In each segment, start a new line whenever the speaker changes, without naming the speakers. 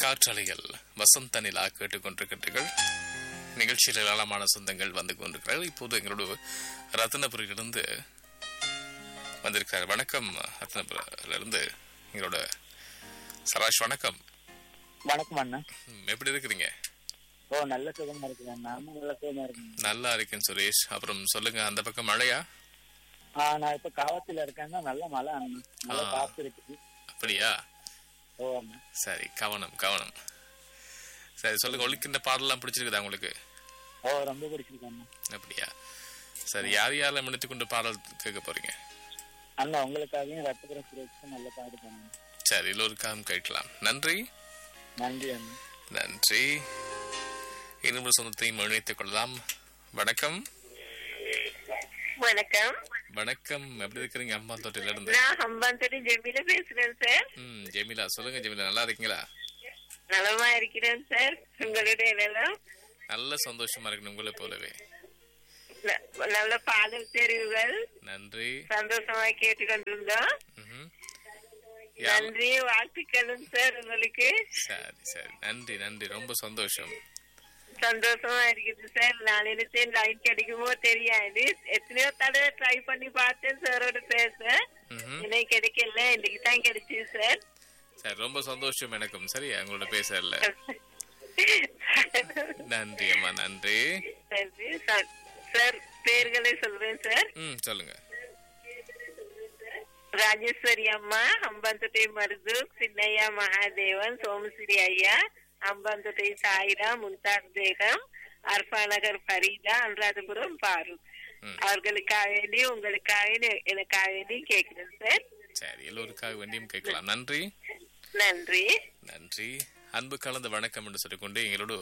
காற்றலைகள் வசந்த நிலா கேட்டுக்கொண்டிருக்கின்றீர்கள் நிகழ்ச்சியில் ஏராளமான சொந்தங்கள் வந்து கொண்டிருக்கிறார்கள் இப்போது எங்களோடு ரத்னபுரியிலிருந்து வந்திருக்கிறார் வணக்கம் ரத்னபுரியிலிருந்து எங்களோட சராஷ் வணக்கம்
வணக்கம் அண்ணா
ம், எப்படி இருக்கிறீங்க
ஓ நல்ல சுகமா இருக்கிறேன் நானும் நல்ல சுகமா இருக்கேன்
நல்லா இருக்கேன் சுரேஷ் அப்புறம் சொல்லுங்க அந்த பக்கம் மழையா
ஆ நான் இப்ப காவத்துல இருக்கேன்னா நல்ல மழை அண்ணா நல்ல
ஆ.
காத்து இருக்குது
அப்படியா
ஓ அண்ணா
சரி கவனம் கவனம் சரி சொல்லுங்க ஒழிக்கின்ற பாடலாம் பிடிச்சிருக்குதா உங்களுக்கு
ஓ ரொம்ப பிடிச்சிருக்கு அண்ணா
அப்படியா சரி யார் யாரெல்லாம் முடித்து கொண்டு பாடல் கேட்க போறீங்க
அண்ணா உங்களுக்காகவும் ரத்தபுரம் சுரேஷுக்கும் நல்ல பாடு பண்ணுங்க
சரி எல்லோருக்காகவும் கேட்கலாம் நன்றி
நன்றி அண்ணா
நன்றி இன்னொரு சொந்தத்தையும் இணைத்துக் கொள்ளலாம் வணக்கம்
வணக்கம்
வணக்கம் எப்படி இருக்கிறீங்க அம்மா தோட்டில இருந்து
நான் ஹம்பாந்தோடி ஜெமில பேசுறேன் சார்
ம் ஜெமிலா சொல்லுங்க ஜெமிலா நல்லா இருக்கீங்களா
நலமா இருக்கிறேன் சார் உங்களுடைய நலம்
நல்ல சந்தோஷமா இருக்கணும் உங்களை போலவே
ந- நல்ல பாடல் தெரிவுகள்
நன்றி
சந்தோஷமா கேட்டுக்கொண்டிருந்தோம்
ம்ஹும். யார்-
நன்றி வாழ்த்துக்களும் சார் உங்களுக்கு
சரி சரி நன்றி நன்றி ரொம்ப சந்தோஷம்
சந்தோஷமா இருக்குது சார் நான் நினைச்சேன் லைன் கிடைக்குமோ தெரியாது எத்தனையோ தடவை ட்ரை பண்ணி பார்த்தேன் சாரோட பேச
ம்ஹும்.
இன்னைக்கு கிடைக்கல இன்னைக்கு தான் கிடைச்சிது சார்
சரி ரொம்ப சந்தோஷம் எனக்கும் சரி உங்களோட பேசல நன்றி அம்மா நன்றி
சரி, சார் சார் பேர்களை சொல்றேன் சார்
ம் சொல்லுங்க
రాజేశ్వరి అమ్మ అంబంతుటి మరుదు సిన్నయ్య మహాదేవన్ సోమశ్రీ అయ్య అంబంతుటి సాయిరా ముంతాజ్ బేగం அர்ஃபாநகர் ஃபரீதா அனுராதபுரம் பாரு
ம்.
அவர்களுக்காக வேண்டி உங்களுக்காக வேண்டி, எனக்காக வேண்டி கேட்கிறேன் சார்
சரி எல்லோருக்காக வேண்டியும் கேட்கலாம் நன்றி
நன்றி
நன்றி அன்பு கலந்த வணக்கம் என்று சொல்லிக்கொண்டு எங்களோடு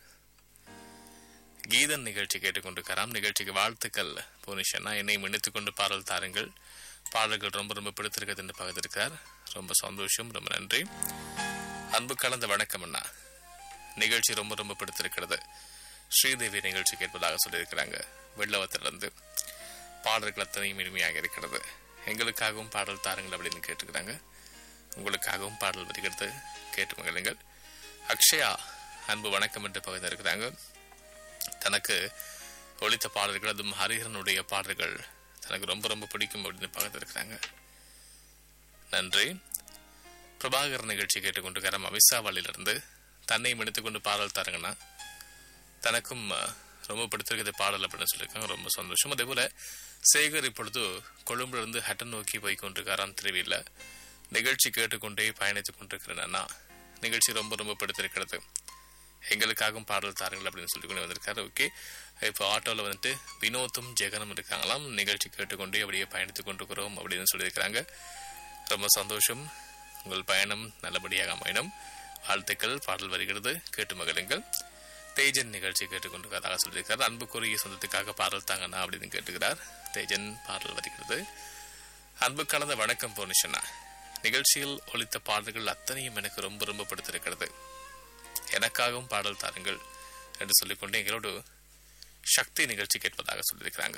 கீதன் நிகழ்ச்சி கேட்டுக்கொண்டிருக்கிறாம் நிகழ்ச்சிக்கு வாழ்த்துக்கள் புனிஷனா என்னை மன்னித்துக் கொண்டு பாடல் தாருங்கள் பாடல்கள் ரொம்ப ரொம்ப பிடித்திருக்கிறது என்று பகிர்ந்திருக்கிறார் ரொம்ப சந்தோஷம் ரொம்ப நன்றி அன்பு கலந்த வணக்கம் அண்ணா நிகழ்ச்சி ரொம்ப ரொம்ப பிடித்திருக்கிறது ஸ்ரீதேவி நிகழ்ச்சி கேட்பதாக சொல்லியிருக்கிறாங்க வெள்ளவத்திலிருந்து பாடல்கள் அத்தனையும் இனிமையாக இருக்கிறது எங்களுக்காகவும் பாடல் தாருங்கள் அப்படின்னு கேட்டுக்கிறாங்க உங்களுக்காகவும் பாடல் வருகிறது கேட்டு மகிழுங்கள் அக்ஷயா அன்பு வணக்கம் என்று பகிர்ந்திருக்கிறாங்க தனக்கு ஒழித்த பாடல்கள் அதுவும் ஹரிஹரனுடைய பாடல்கள் தனக்கு ரொம்ப ரொம்ப பிடிக்கும் அப்படின்னு பகிர்ந்திருக்கிறாங்க நன்றி பிரபாகர் நிகழ்ச்சி கேட்டுக்கொண்டிருக்கிற அமித்ஷாவாலிலிருந்து தன்னை மன்னித்துக் கொண்டு பாடல் தாருங்கன்னா தனக்கும் அஹ், ரொம்ப பிடித்திருக்கிறது பாடல் அப்படின்னு சொல்லியிருக்காங்க ரொம்ப சந்தோஷம் அதே போல சேகர் இப்பொழுது கொழும்புல இருந்து ஹட்டன் நோக்கி போய் கொண்டிருக்காராம் திருவியில் நிகழ்ச்சி கேட்டுக்கொண்டே பயணித்துக் கொண்டிருக்கிறேன் அண்ணா நிகழ்ச்சி ரொம்ப ரொம்ப பிடித்திருக்கிறது எங்களுக்காகவும் பாடல் தாருங்கள் அப்படின்னு சொல்லி கொண்டு வந்திருக்காரு ஓகே இப்போ ஆட்டோவில் வந்துட்டு வினோத்தும் ஜெகனும் இருக்காங்களாம் நிகழ்ச்சி கேட்டுக்கொண்டே அப்படியே பயணித்துக் கொண்டிருக்கிறோம் அப்படின்னு சொல்லியிருக்கிறாங்க ரொம்ப சந்தோஷம் உங்கள் பயணம் நல்லபடியாக அமையணும் வாழ்த்துக்கள் பாடல் வருகிறது கேட்டு மகிழுங்கள் தேஜன் நிகழ்ச்சி கேட்டுக்கொண்டிருக்கிறதாக சொல்லியிருக்கார் அன்புக்குரிய சொந்தத்துக்காக பாடல் தாங்கண்ணா அப்படின்னு கேட்டுக்கிறார் தேஜன் பாடல் வருகிறது அன்பு கலந்த வணக்கம் போனிஷனா நிகழ்ச்சியில் ஒலித்த பாடல்கள் அத்தனையும் எனக்கு ரொம்ப ரொம்ப பிடித்திருக்கிறது எனக்காகவும் பாடல் தாருங்கள் என்று சொல்லிக்கொண்டு எங்களோடு சக்தி நிகழ்ச்சி கேட்பதாக சொல்லியிருக்கிறாங்க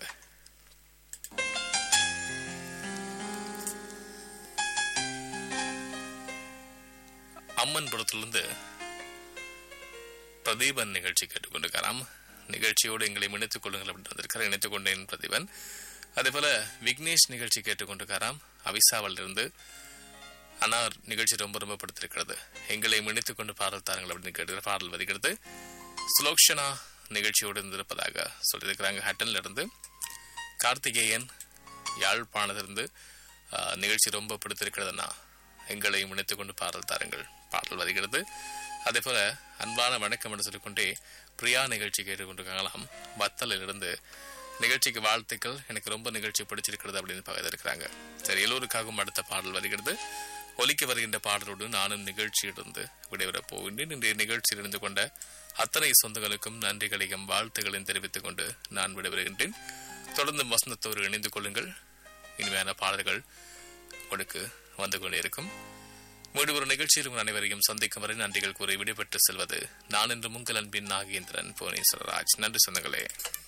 அம்மன் புறத்திலிருந்து பிரதீபன் நிகழ்ச்சி கேட்டுக்கொண்டிருக்கிறாம் நிகழ்ச்சியோடு எங்களை இணைத்துக் கொள்ளுங்கள் அப்படின்னு வந்திருக்கார் இணைத்துக் கொண்டேன் பிரதீபன் அதே போல விக்னேஷ் நிகழ்ச்சி கேட்டுக்கொண்டிருக்காராம் அவிசாவில் இருந்து ஆனா நிகழ்ச்சி ரொம்ப ரொம்ப படுத்திருக்கிறது எங்களை இணைத்துக் கொண்டு பாடல் தாருங்கள் அப்படின்னு கேட்டு பாடல் வருகிறது சுலோக்ஷனா நிகழ்ச்சியோடு இருந்திருப்பதாக சொல்லியிருக்கிறாங்க ஹட்டன்ல இருந்து கார்த்திகேயன் யாழ்ப்பாணத்திலிருந்து ஆஹ், நிகழ்ச்சி ரொம்ப பிடித்திருக்கிறதுனா எங்களை இணைத்துக் கொண்டு பாடல் தாருங்கள் பாடல் வருகிறது அதே போல அன்பான வணக்கம் என்று சொல்லிக்கொண்டே பிரியா நிகழ்ச்சி கேட்டுக்கொண்டிருக்காங்களாம் வத்தலிலிருந்து நிகழ்ச்சிக்கு வாழ்த்துக்கள் எனக்கு ரொம்ப நிகழ்ச்சி பிடிச்சிருக்கிறது அப்படின்னு பகிர்ந்திருக்கிறாங்க சரி எல்லோருக்காகவும் அடுத்த பாடல் வருகிறது ஒலிக்க வருகின்ற பாடலோடு நானும் நிகழ்ச்சியிலிருந்து விடைபெறப் போகின்றேன் இன்றைய நிகழ்ச்சியில் இருந்து கொண்ட அத்தனை சொந்தங்களுக்கும் நன்றிகளையும் வாழ்த்துக்களையும் தெரிவித்துக் கொண்டு நான் விடைபெறுகின்றேன் தொடர்ந்து வசந்தத்தோடு இணைந்து கொள்ளுங்கள் இனிமையான பாடல்கள் உங்களுக்கு வந்து கொண்டே இருக்கும் மீண்டும் ஒரு நிகழ்ச்சியில் உங்கள் அனைவரையும் சந்திக்கும் வரை நன்றிகள் கூறி விடைபெற்று செல்வது நான் என்று உங்கள் அன்பின் நாகேந்திரன் புவனேஸ்வரராஜ் நன்றி சொந்தங்களே